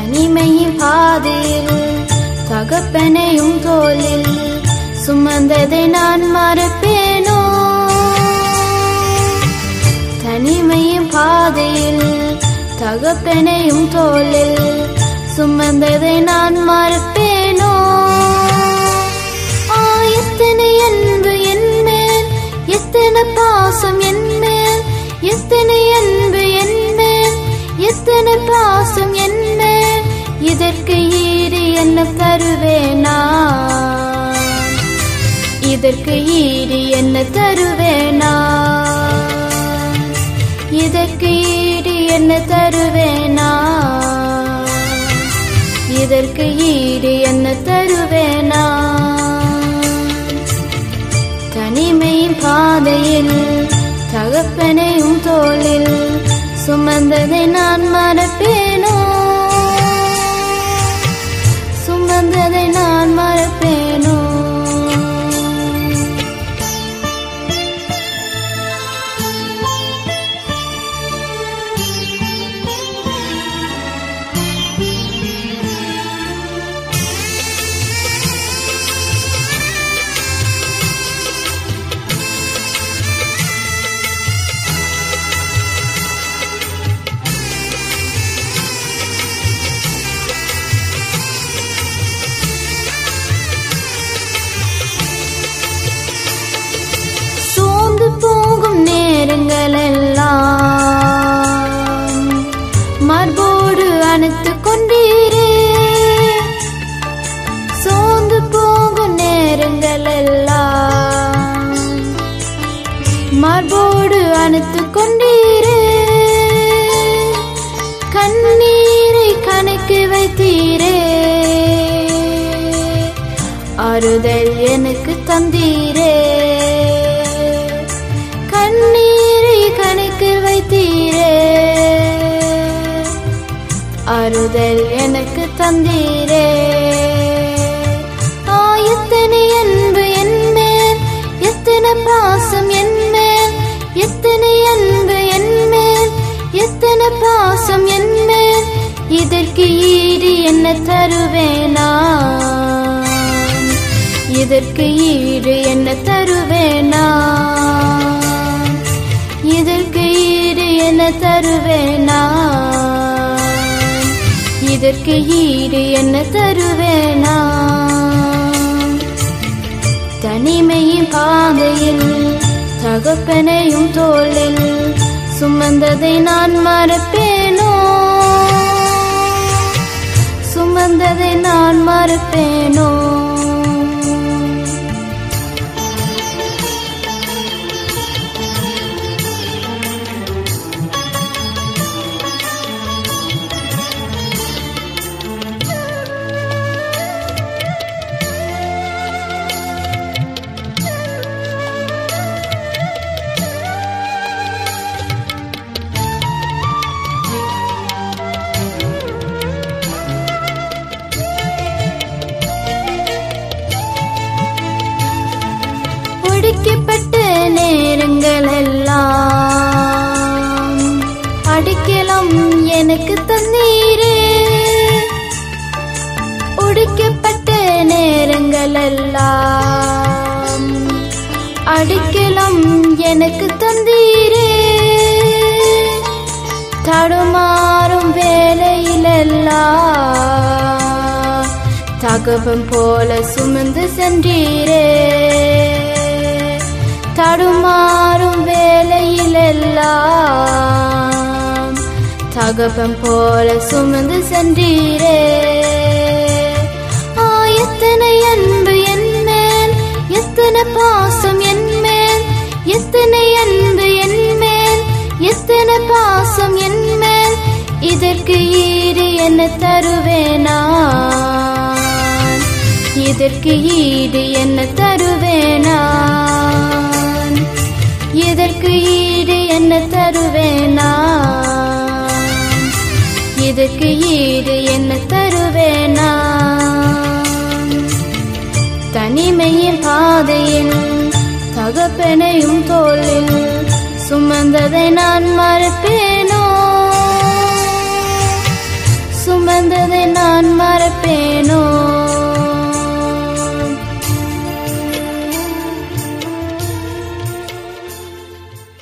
தனிமையின் பாதையில் தகப்பனையும் தோளில் சுமந்ததை நான் மறப்பேனோ தனிமையின் பாதையில் தகப்பனையும் தோளில் சுமந்ததை நான் மறப்பேனோ ஆ, எத்தனை அன்பு என் மேல் எத்தனை பாசம் என் மேல் எத்தனை அன்பு என் மேல் எத்தனை பாசம் என் மேல் இதற்கு ஈடு என்ன தருவேனா இதற்கு ஈடு என்ன தருவேனா இதற்கு ஈடு என்ன தருவேனா இதற்கு ஈடு என்ன தருவேனா தனிமையின் பாதையில் தகப்பனையும் தோளில் சுமந்ததை நான் மறப்பேனோ சுமந்ததை நான் மறப்பேனோ சோர்ந்து போகும் நேரங்கள் எல்லாம் மார்போடு அணைத்து கொண்டீரே சோர்ந்து போகும் நேரங்கள் எல்லாம் மார்போடு அணைத்து கொண்டீரே கண்ணீரை கணக்கு வைத்தீரே ஆறுதல் எனக்கு தந்தீரே கண்ணீரை கணக்கில் வைத்தீரே ஆறுதல் எனக்கு தந்தீரே ஆ, எத்தனை அன்பு என் மேல் எத்தனை பாசம் என் மேல் எத்தனை அன்பு என் மேல் எத்தனை பாசம் என் மேல் இதற்கு ஈடு என்ன தருவேனா இதற்கு ஈடு என்ன தருவேனா இதற்கு ஈடு என்ன தருவேனா இதற்கு ஈடு என்ன தருவேனா தனிமையின் பாதையில் தகப்பனையும் தோளில் சுமந்ததை நான் மறப்பேனோ சுமந்ததை நான் மறப்பேனோ ஒடுக்கப்பட்ட நேரங்கள் எல்லாம் அடிக்கலாம் எனக்கு தந்தீரே ஒடுக்கப்பட்ட நேரங்கள் எல்லாம் அடிக்கலாம் எனக்கு தந்தீரே தடுமாறும் வேலையிலெல்லாம் தகவம் போல சுமந்து சென்றீரே தடுமாறும் வேலையிலெல்லாம் தகவம் போல சுமந்து சென்றீரே ஆ, எத்தனை அன்பு என் மேல் எத்தனை பாசம் என் மேல் எத்தனை அன்பு என் மேல் எத்தனை பாசம் என் மேல் இதற்கு ஈடு என்ன தருவேனா இதற்கு ஈடு என்ன தருவேனா இதற்கு ஈடு என்ன தருவேனா இதற்கு ஈடு என்ன தருவேனா தனிமையின் பாதையில் தகப்பனையும் தோளில் சுமந்ததை நான் மறப்பேனோ சுமந்த செய்ததை நான் மறப்பேனோ